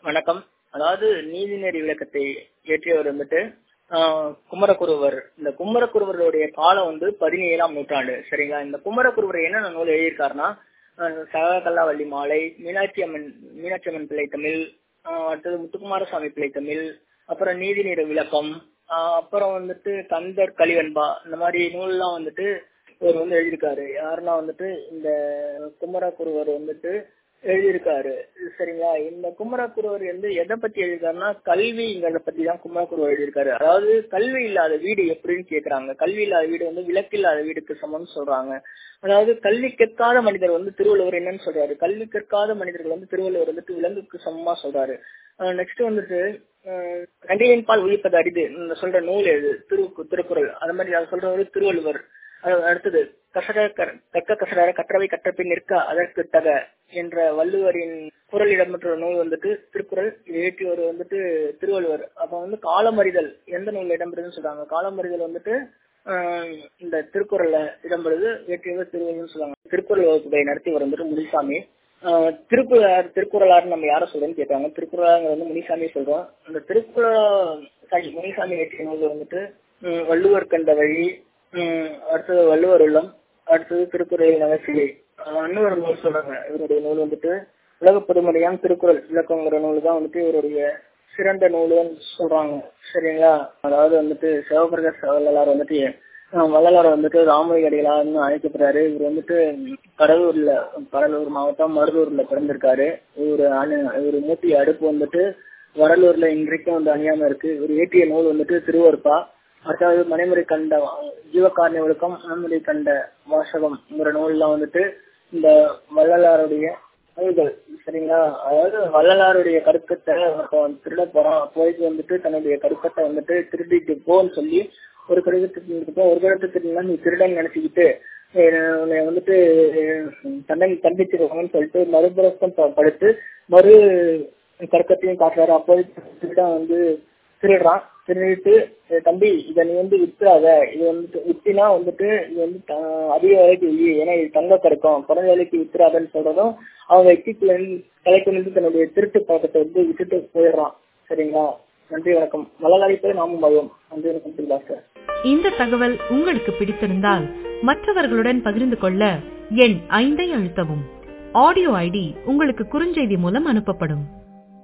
வணக்கம் அதாவது நீதிநெறி விளக்கத்தை இயற்றியவர் வந்துட்டு ஆஹ், குமரகுருவர் இந்த குமரகுருவருடைய காலம் வந்து பதினேழாம் நூற்றாண்டு சரிங்களா இந்த குமரகுருவர் என்னென்ன நூல் எழுதியிருக்காருன்னா ஆஹ், சககல்லாவள்ளி மாலை மீனாட்சி அம்மன் மீனாட்சி அம்மன் பிள்ளை தமிழ் ஆஹ், அடுத்தது முத்துக்குமாரசாமி பிள்ளை தமிழ் அப்புறம் நீதிநீர விளக்கம் ஆஹ், அப்புறம் வந்துட்டு கந்தர் கலிவன்பா இந்த மாதிரி நூல்லாம் வந்துட்டு இவர் வந்து எழுதியிருக்காரு யாருன்னா வந்துட்டு இந்த குமரகுருவர் வந்துட்டு எழுதியிருக்காரு சரிங்களா இந்த குமரகுருவர் வந்து எதை பத்தி எழுதியிருக்காருன்னா கல்விங்கிறத பத்தி தான் குமரகுருவர் எழுதியிருக்காரு அதாவது கல்வி இல்லாத வீடு எப்படின்னு கேக்குறாங்க கல்வி இல்லாத வீடு வந்து விளக்கில்லாத வீடுக்கு சமம்னு சொல்றாங்க அதாவது கல்வி கற்காத மனிதர் வந்து திருவள்ளுவர் என்னன்னு சொல்றாரு கல்வி கற்காத மனிதர்கள் வந்து திருவள்ளுவர் வந்துட்டு விலங்குக்கு சமமா சொல்றாரு நெக்ஸ்ட் வந்துட்டு அஹ், நன்றியின் பால் ஒழிப்பது அரிது இந்த சொல்ற நூல் எது திரு திருக்குறள் அது மாதிரி அதை சொல்றவர் திருவள்ளுவர் அது அடுத்தது கசட க- கற்க கசடர கற்றவை கற்றபின் நிற்க அதற்கு தக என்ற வள்ளுவரின் குரல் இடம்பெற்ற நூல் வந்துட்டு திருக்குறள் இது இயற்றியவர் வந்துட்டு திருவள்ளுவர் அப்ப வந்து காலமறிதல் எந்த நூல் இடம்பெறுதுன்னு சொல்றாங்க காலமறிதல் வந்துட்டு ஆஹ், இந்த திருக்குறள்ல இடம்பெறுது இயற்றியவர் திருவள்ளுவர்னு சொல்றாங்க திருக்குறள் வகுப்புகளை நடத்தியவர் வந்துட்டு முனிசாமி ஆஹ், திருக்குறளார் திருக்குறளார் நம்ம யார சொல்றோம்னு கேட்டாங்க திருக்குறளாங்க வந்து முனிசாமி சொல்றோம் அந்த திருக்குறள் சாரி முனிசாமி இயற்றிய நூல் வந்துட்டு உம், வள்ளுவர் கண்ட வழி உம், அடுத்தது வள்ளுவர் உள்ளம் அடுத்தது திருக்குறள் நகைச்சுவை ஆஹ், இன்னொரு நூல் சொல்றாங்க இவருடைய நூல் வந்துட்டு உலக பொதுமறையான் திருக்குறள் விளக்கங்கிற நூல் தான் வந்துட்டு இவருடைய சிறந்த நூலுன்னு சொல்றாங்க சரிங்களா அதாவது வந்துட்டு சிவபிரகாஷ் வள்ளலார் வந்துட்டு ஆஹ், வள்ளலார் வந்துட்டு ராமலிங்க அடிகளார்னு அழைக்கப்படுறாரு இவர் வந்துட்டு கடலூர்ல கடலூர் மாவட்டம் மருதூர்ல பிறந்திருக்காரு இவர் அணு- இவர் மூட்டி அடுப்பு வந்துட்டு வடலூர்ல இன்றைக்கும் வந்து அணியாம இருக்கு இவர் ஏற்றிய நூல் வந்துட்டு திருவருப்பா அடுத்தது மணிமுறை கண்ட ஜீவகாரண விளக்கம் மணிமுறை கண்ட வாசகம்ங்கிற நூல்லாம் வந்துட்டு இந்த வள்ளலாருடைய நூல்கள் சரிங்களா அதாவது வள்ளலாருடைய கருக்கத்தை ஒருத்தன் திருட போறான் போயிட்டு வந்துட்டு தன்னுடைய கருக்கத்தை வந்துட்டு திருடிட்டு போன்னு சொல்லி ஒரு கருக்கத்தை ஒரு கருத்து திருடினா நீ திருடன் நினைச்சுக்கிட்டு அஹ் உன்னை வந்துட்டு தண்டனை தண்டிச்சிருவாங்கன்னு சொல்லிட்டு மறுபுறத்தம் ப- படுத்து மறு கற்கத்தையும் காட்டுறாரு அப்போது திருடன் வந்து திருடுறான் திருடிட்டு "ஏய் தம்பி இதை நீ வந்து வித்துறாத இது வந்துட்டு வித்தினா வந்துட்டு இது வந்து த- அதிக விலைக்கு விய் ஏன்னா இது தங்க கறக்கும் குறைஞ்ச விலைக்கு வித்துறாதன்னு சொல்றதும் அவங்க எக்கிக்குள்ள தலைக்கு நின்று தன்னுடைய திருட்டு பழக்கத்தை வந்து விட்டுட்டு போயிடுறான் சரிங்களா நன்றி வணக்கம் மலலாளிப்பை நாமும் மயம் நன்றி வணக்கம் திருபாஸ்கர் இந்த தகவல் உங்களுக்கு பிடித்திருந்தால் மற்றவர்களுடன் பகிர்ந்து கொள்ள எண் ஐந்தை அழுத்தவும் ஆடியோ ஐடி உங்களுக்கு குறுஞ்செய்தி மூலம் அனுப்பப்படும்